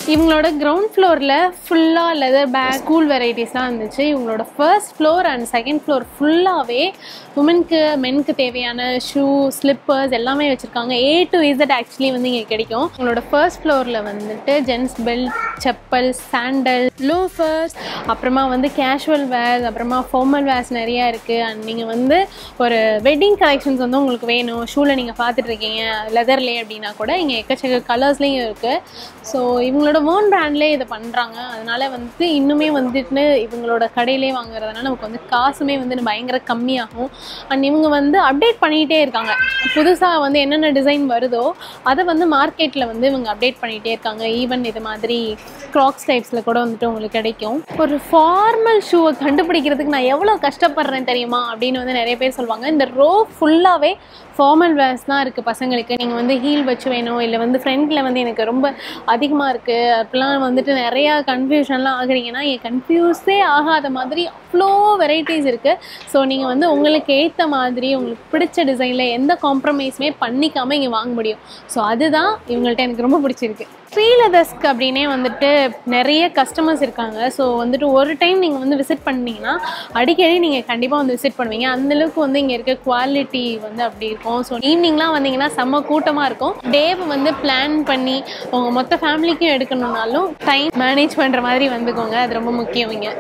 இவங்களோட கிரவுண்ட் ஃப்ளோரில் ஃபுல்லாக லெதர் பேக் ஸ்கூல் வெரைட்டிஸ்லாம் இருந்துச்சு இவங்களோட first floor and second floor ஃபுல்லாகவே உமனுக்கு மென்க்கு தேவையான ஷூ ஸ்லிப்பர்ஸ் எல்லாமே வச்சுருக்காங்க ஏ டு இசட் ஆக்சுவலி வந்து இங்கே கிடைக்கும் உங்களோட ஃபர்ஸ்ட் ஃப்ளோரில் வந்துட்டு gents belt chappal sandal loafers அப்புறமா வந்து கேஷுவல் வேர்ஸ் அப்புறமா ஃபார்மல் வேர்ஸ் நிறையா இருக்குது அண்ட் நீங்கள் வந்து ஒரு வெட்டிங் கலெக்ஷன்ஸ் வந்து உங்களுக்கு வேணும் ஷூவில் நீங்கள் பார்த்துட்டு இருக்கீங்க லெதர்லேயே அப்படின்னா கூட இங்கே எக்கச்சக்க கலர்ஸ்லேயும் இருக்குது ஸோ இவங்களோட ஓன் பிராண்ட்லேயே இதை பண்ணுறாங்க அதனால வந்து இன்னுமே வந்துட்டு இவங்களோட கடையிலே வாங்குறதுனால நமக்கு வந்து காசுமே வந்து பயங்கர கம்மியாகும் அண்ட் இவங்க வந்து அப்டேட் பண்ணிகிட்டே இருக்காங்க புதுசாக வந்து என்னென்ன டிசைன் வருதோ அதை வந்து மார்க்கெட்டில் வந்து இவங்க அப்டேட் பண்ணிகிட்டே இருக்காங்க ஈவன் இது மாதிரி க்ராக்ஸ் டைப்ஸில் கூட வந்துட்டு உங்களுக்கு கிடைக்கும் ஒரு ஃபார்மல் ஷூவை கண்டுபிடிக்கிறதுக்கு நான் எவ்வளோ கஷ்டப்படுறேன் தெரியுமா அப்படின்னு வந்து நிறைய பேர் சொல்லுவாங்க இந்த ரோ ஃபுல்லாகவே ஃபார்மல் வேர்ஸ் தான் இருக்குது பசங்களுக்கு நீங்கள் வந்து ஹீல் வச்சு வேணும் இல்லை வந்து ஃப்ரண்ட்டில் வந்து எனக்கு ரொம்ப அதிகமாக இருக்குது அப்படிலாம் வந்துட்டு நிறையா கன்ஃபியூஷன்லாம் ஆகுறீங்கன்னா என் கன்ஃபியூஸே ஆகாத மாதிரி அவ்வளோ வெரைட்டிஸ் இருக்குது ஸோ நீங்கள் வந்து உங்களுக்கு ஏற்ற மாதிரி உங்களுக்கு பிடிச்ச டிசைனில் எந்த காம்ப்ரமைஸுமே பண்ணிக்காமல் இங்கே வாங்க முடியும் ஸோ அதுதான் இவங்கள்ட்ட எனக்கு ரொம்ப பிடிச்சிருக்கு ஸ்ரீலதஸ்க் அப்படின்னே வந்துட்டு நிறைய கஸ்டமர்ஸ் இருக்காங்க ஸோ வந்துட்டு ஒரு டைம் நீங்கள் வந்து விசிட் பண்ணீங்கன்னா அடிக்கடி நீங்கள் கண்டிப்பாக வந்து விசிட் பண்ணுவீங்க அந்தளவுக்கு வந்து இங்கே இருக்க குவாலிட்டி வந்து அப்படி இருக்கும் ஸோ ஈவினிங்லாம் வந்தீங்கன்னா செம்ம கூட்டமாக இருக்கும் டேவை வந்து பிளான் பண்ணி உங்கள் மொத்த ஃபேமிலிக்கும் எடுக்கணுன்னாலும் டைம் மேனேஜ் பண்ணுற மாதிரி வந்துக்கோங்க அது ரொம்ப முக்கியம் இங்கே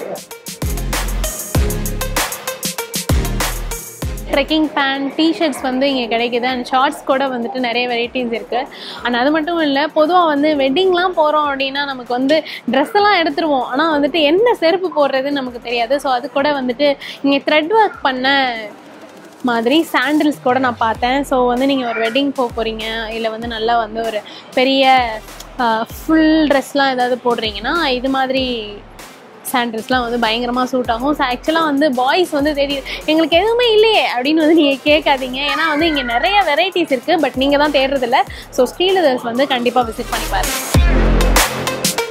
ட்ரெக்கிங் பேண்ட் டிஷர்ட்ஸ் வந்து இங்கே கிடைக்குது அண்ட் ஷார்ட்ஸ் கூட வந்துட்டு நிறைய வெரைட்டிஸ் இருக்குது அண்ட் அது மட்டும் இல்லை பொதுவாக வந்து வெட்டிங்லாம் போகிறோம் அப்படின்னா நமக்கு வந்து ட்ரெஸ் எல்லாம் எடுத்துருவோம் ஆனால் வந்துட்டு என்ன செருப்பு போடுறதுன்னு நமக்கு தெரியாது ஸோ அது கூட வந்துட்டு இங்கே த்ரெட் ஒர்க் பண்ண மாதிரி சாண்டில்ஸ் கூட நான் பார்த்தேன் ஸோ வந்து நீங்கள் ஒரு வெட்டிங் போக போகிறீங்க இல்லை வந்து நல்லா வந்து ஒரு பெரிய ஃபுல் ட்ரெஸ்லாம் ஏதாவது போடுறீங்கன்னா இது மாதிரி சாண்டில்ஸ்லாம் வந்து பயங்கரமாக சூட் ஆகும் ஸோ ஆக்சுவலாக வந்து பாய்ஸ் வந்து தெரியுது எங்களுக்கு எதுவுமே இல்லையே அப்படின்னு வந்து நீங்கள் கேட்காதீங்க ஏன்னா வந்து இங்கே நிறைய வெரைட்டிஸ் இருக்குது பட் நீங்கள் தான் தேடுறதில்ல ஸோ ஸ்ரீலதர்ஸ் வந்து கண்டிப்பாக விசிட் பண்ணி பாருங்க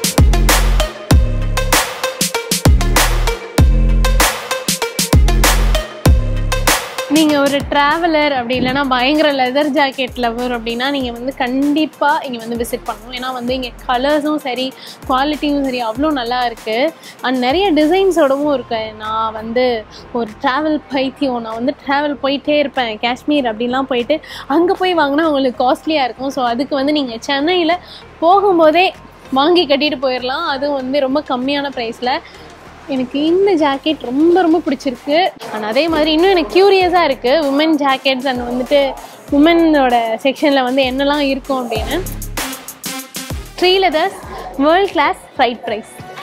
நீங்கள் ஒரு ட்ராவலர் அப்படி இல்லைன்னா பயங்கர லெதர் ஜாக்கெட் லவர் அப்படின்னா நீங்கள் வந்து கண்டிப்பாக இங்கே வந்து விசிட் பண்ணணும் ஏன்னா வந்து இங்கே கலர்ஸும் சரி குவாலிட்டியும் சரி அவ்வளோ நல்லா இருக்குது அண்ட் நிறைய டிசைன்ஸோடவும் இருக்கு நான் வந்து ஒரு ட்ராவல் பைத்தியம் நான் வந்து ட்ராவல் போயிட்டே இருப்பேன் காஷ்மீர் அப்படிலாம் போயிட்டு அங்கே போய் வாங்கினா உங்களுக்கு காஸ்ட்லியாக இருக்கும் ஸோ அதுக்கு வந்து நீங்கள் சென்னையில் போகும்போதே வாங்கி கட்டிட்டு போயிடலாம் அதுவும் வந்து ரொம்ப கம்மியான ப்ரைஸில் எனக்கு இந்த ஜாக்கெட் ரொம்ப ரொம்ப பிடிச்சிருக்கு அண்ட் அதே மாதிரி இன்னும் எனக்கு க்யூரியஸாக இருக்குது உமன் ஜாக்கெட்ஸ் அண்ட் வந்துட்டு உமனோட செக்ஷனில் வந்து என்னெல்லாம் இருக்கும் அப்படின்னு three leathers world class right price